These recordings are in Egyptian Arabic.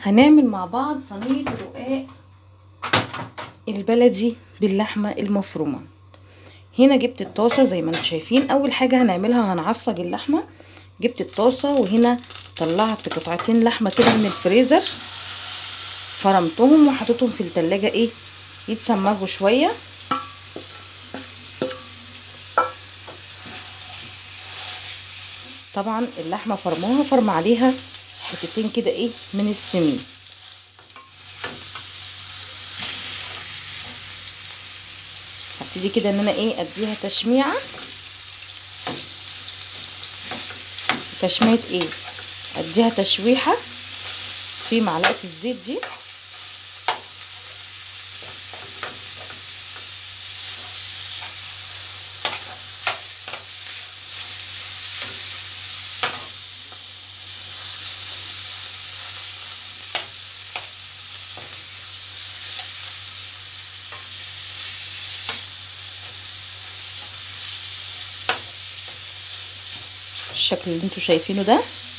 هنعمل مع بعض صينية الرقاق البلدي باللحمة المفرومة هنا جبت الطاسة زي ما انتم شايفين اول حاجة هنعملها هنعصج اللحمة جبت الطاسة وهنا طلعت قطعتين لحمة كده من الفريزر فرمتهم وحطيتهم في التلاجة ايه يتسمجوا شوية طبعا اللحمة فرموها فرم عليها حتتين كده ايه من السمين هبتدي كده ان انا ايه اديها تشميعة تشميعة ايه اديها تشويحة في معلقة الزيت دي الشكل اللي انتوا شايفينه ده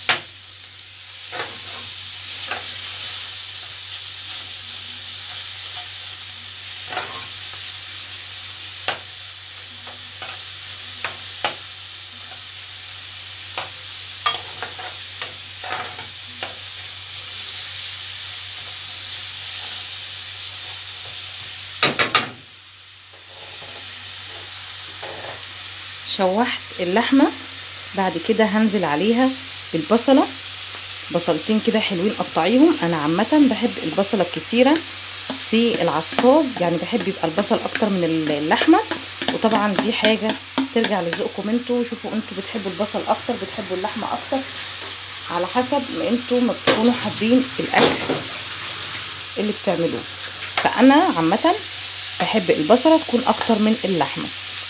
شوحت اللحمه بعد كده هنزل عليها بالبصله بصلتين كده حلوين قطعيهم انا عامه بحب البصله الكتيره في العصاج يعني بحب يبقى البصل اكتر من اللحمه وطبعا دي حاجه ترجع لذوقكم انتوا شوفوا انتوا بتحبوا البصل اكتر بتحبوا اللحمه اكتر على حسب ما انتوا ما بتكونوا حابين الاكل اللي بتعملوه فانا عامه بحب البصله تكون اكتر من اللحمه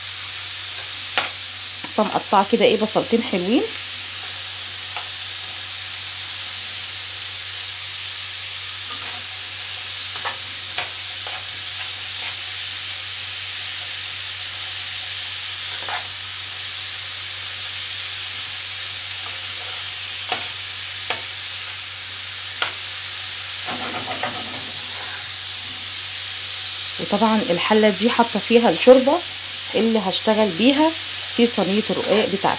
فمقطعه كده ايه بصلتين حلوين وطبعا الحله دي حاطه فيها الشوربه اللي هشتغل بيها في صينيه الرقاق بتاعتي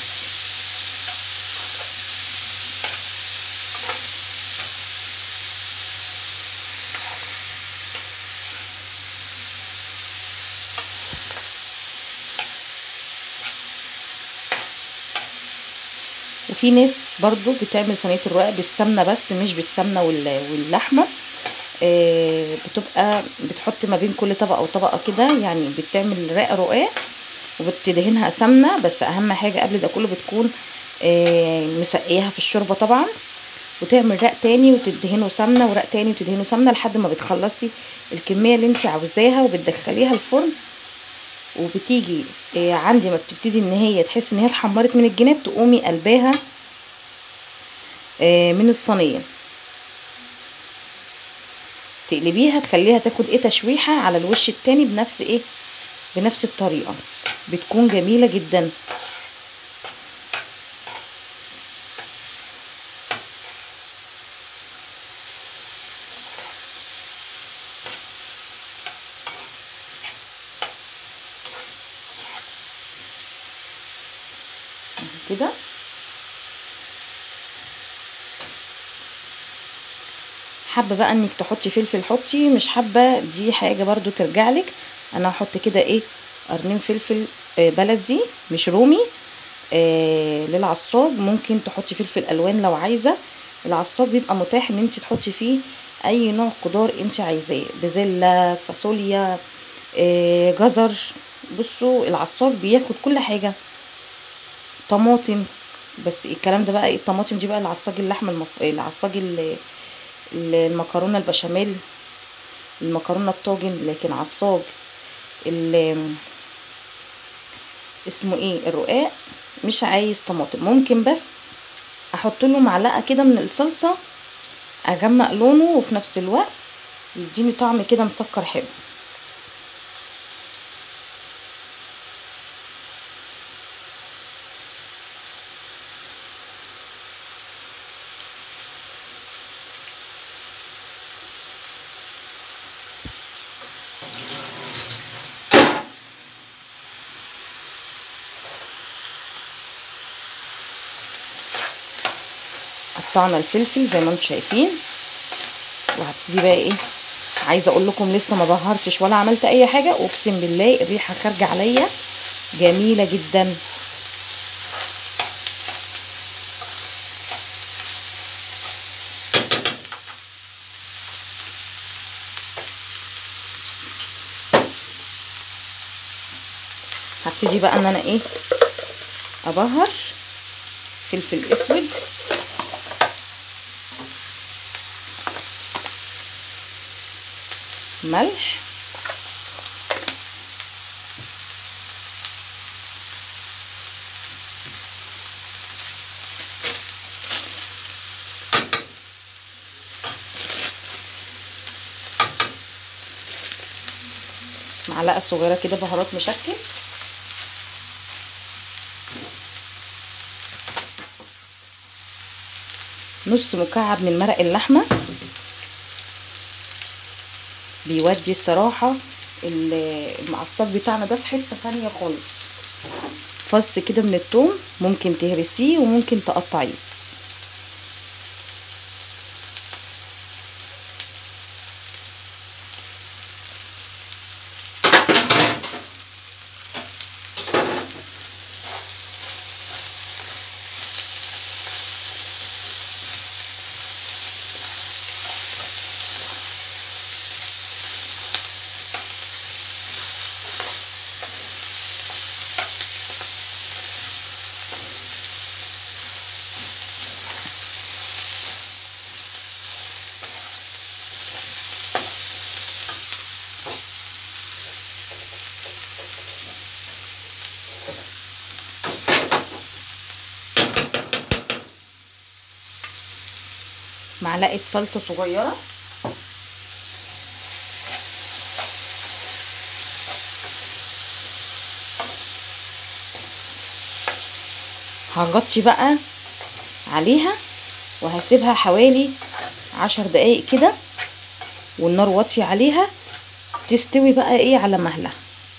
وفي ناس برضو بتعمل صينيه الرقاق بالسمنه بس مش بالسمنه واللحمه بتبقى بتحط ما بين كل طبقه وطبقه كده يعني بتعمل رق رقاق وبتدهنها سمنه بس اهم حاجه قبل ده كله بتكون مسقياها في الشوربه طبعا وتعمل رق تاني وتدهنه سمنه ورق تاني وتدهنه سمنه لحد ما بتخلصي الكميه اللي انت عاوزاها وبتدخليها الفرن وبتيجي عندي ما بتبتدي ان هي تحس ان هي اتحمرت من الجناب تقومي قلباها من الصينيه تقلبيها تخليها تاخد ايه تشويحه على الوش التاني بنفس ايه بنفس الطريقه بتكون جميله جدا كده حابه بقى انك تحطي فلفل حطي مش حابه دي حاجه برضو ترجع لك انا هحط كده ايه قرنين فلفل بلدي مش رومي آه للعصاج ممكن تحطي فلفل الوان لو عايزه العصاج بيبقى متاح ان انت تحطي فيه اي نوع خضار انت عايزاه بزله فاصوليا آه جزر بصوا العصاج بياخد كل حاجه طماطم بس الكلام ده بقى الطماطم دي بقى العصاج اللحمه المف... العصاج المكرونه البشاميل المكرونه الطاجن لكن عصاج اسمه ايه الرقاق مش عايز طماطم ممكن بس احط له معلقه كده من الصلصه اغمق لونه وفي نفس الوقت يديني طعم كده مسكر حلو قطعنا الفلفل زي ما انتم شايفين وهبتدي بقى ايه عايزه اقول لكم لسه ما بهرتش ولا عملت اي حاجه اقسم بالله الريحه خارجه عليا جميله جدا هبتدي بقى ان انا ايه ابهر فلفل اسود ملح معلقه صغيره كده بهارات مشكل نص مكعب من مرق اللحمه بيودي الصراحه المعصب بتاعنا ده في حته ثانيه خالص فص كده من الثوم ممكن تهرسيه وممكن تقطعيه معلقه صلصه صغيره هغطي بقى عليها وهسيبها حوالي عشر دقايق كده والنار واطيه عليها تستوي بقى ايه على مهلها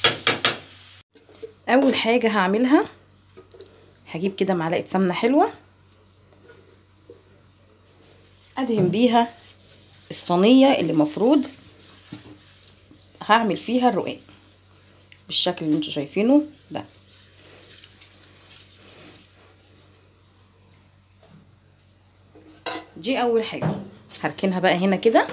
اول حاجه هعملها هجيب كده معلقه سمنه حلوه ادهن بيها الصينيه اللي مفروض هعمل فيها الرقاق بالشكل اللي انتوا شايفينه ده دي اول حاجه هركنها بقى هنا كده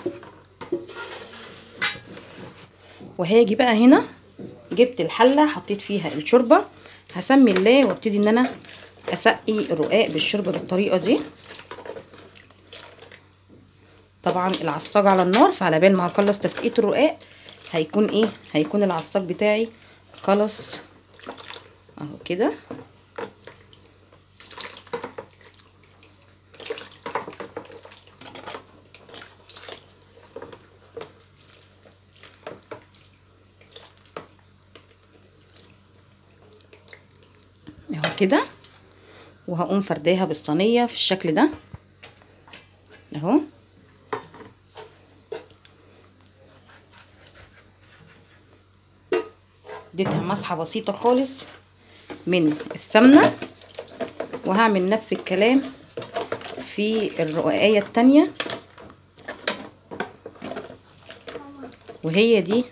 وهاجي بقى هنا جبت الحله حطيت فيها الشوربه هسمي الله وابتدي ان انا اسقي الرقاق بالشوربه بالطريقه دي طبعا العصاج على النار فعلى بال ما هخلص تسقية الرقاق هيكون ايه هيكون العصاج بتاعي خلص اهو كده اهو كده وهقوم فرداها بالصينيه في الشكل ده اهو اديتها مسحه بسيطه خالص من السمنه وهعمل نفس الكلام في الرقاقيه التانية وهي دي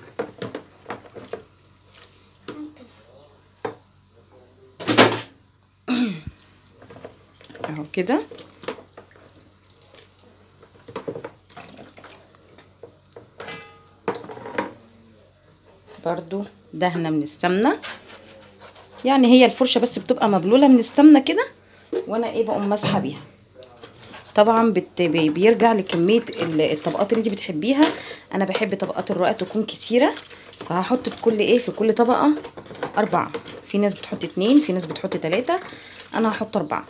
اهو كده برضو دهنة من السمنة يعني هي الفرشة بس بتبقى مبلولة من السمنة كده وانا ايه بقوم ماسحة بيها طبعا بت بيرجع لكمية الطبقات اللي انت بتحبيها انا بحب طبقات الرقاق تكون كتيرة فهحط في كل ايه في كل طبقة اربعة في ناس بتحط اتنين في ناس بتحط تلاتة انا هحط اربعة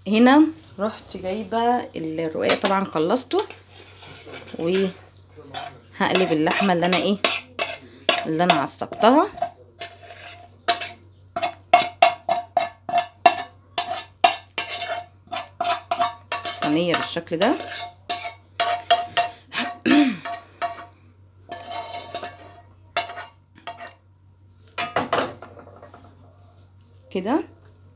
هنا رحت جايبه الرقاق طبعا خلصته وهقلب اللحمه اللي انا ايه اللي انا عصقتها الصينيه بالشكل ده كده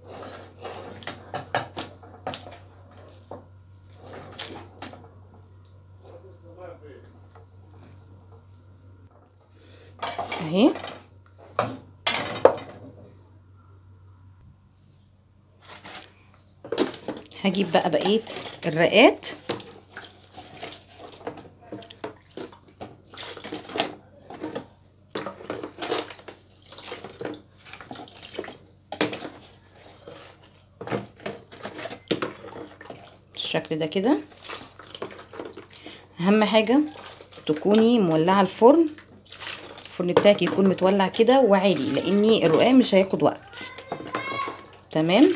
اهي هجيب بقى بقيه الرقات بالشكل ده كده اهم حاجه تكوني مولعه الفرن الفرن بتاعك يكون متولع كده وعالي لاني الرقاق مش هياخد وقت تمام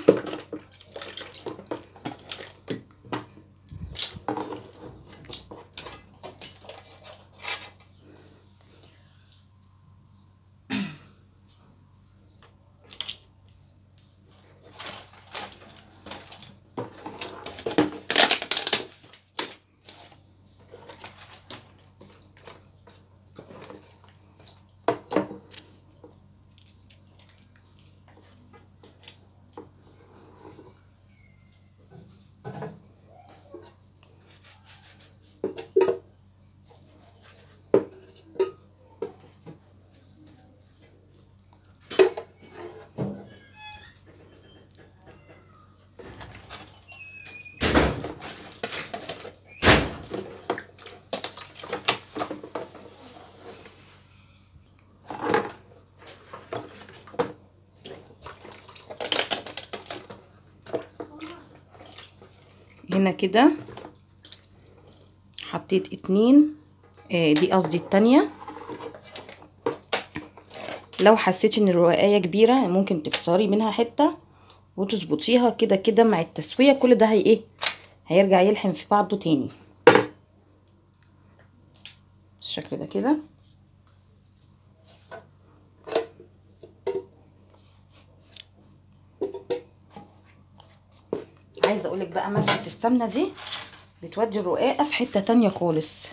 هنا كده حطيت اتنين آه دي قصدي التانية لو حسيتي ان الرقاية كبيرة ممكن تكسري منها حتة وتظبطيها كده كده مع التسوية كل ده هي ايه هيرجع يلحم في بعضه تاني بالشكل ده كده عايزه اقولك بقى مسحه السمنه دي بتودي الرقاقه في حته تانية خالص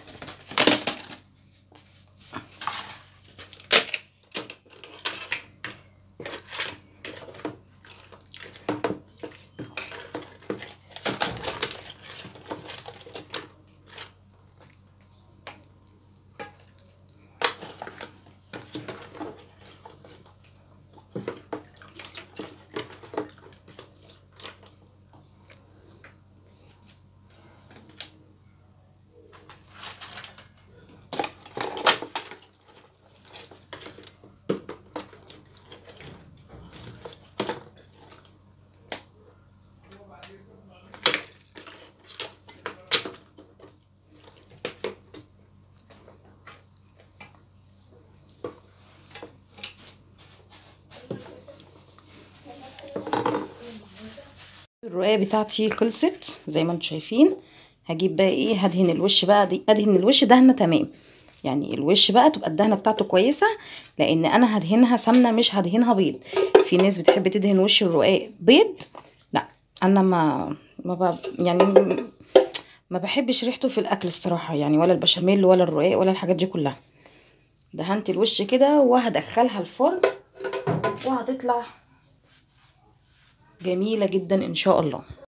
الرقايه بتاعتي خلصت زي ما انتم شايفين هجيب بقى ايه هدهن الوش بقى دي ادهن الوش دهنه تمام يعني الوش بقى تبقى الدهنه بتاعته كويسه لان انا هدهنها سمنه مش هدهنها بيض في ناس بتحب تدهن وش الرقاق بيض لا انا ما ما ب... يعني ما بحبش ريحته في الاكل الصراحه يعني ولا البشاميل ولا الرقاق ولا الحاجات دي كلها دهنت الوش كده وهدخلها الفرن وهتطلع جميله جدا ان شاء الله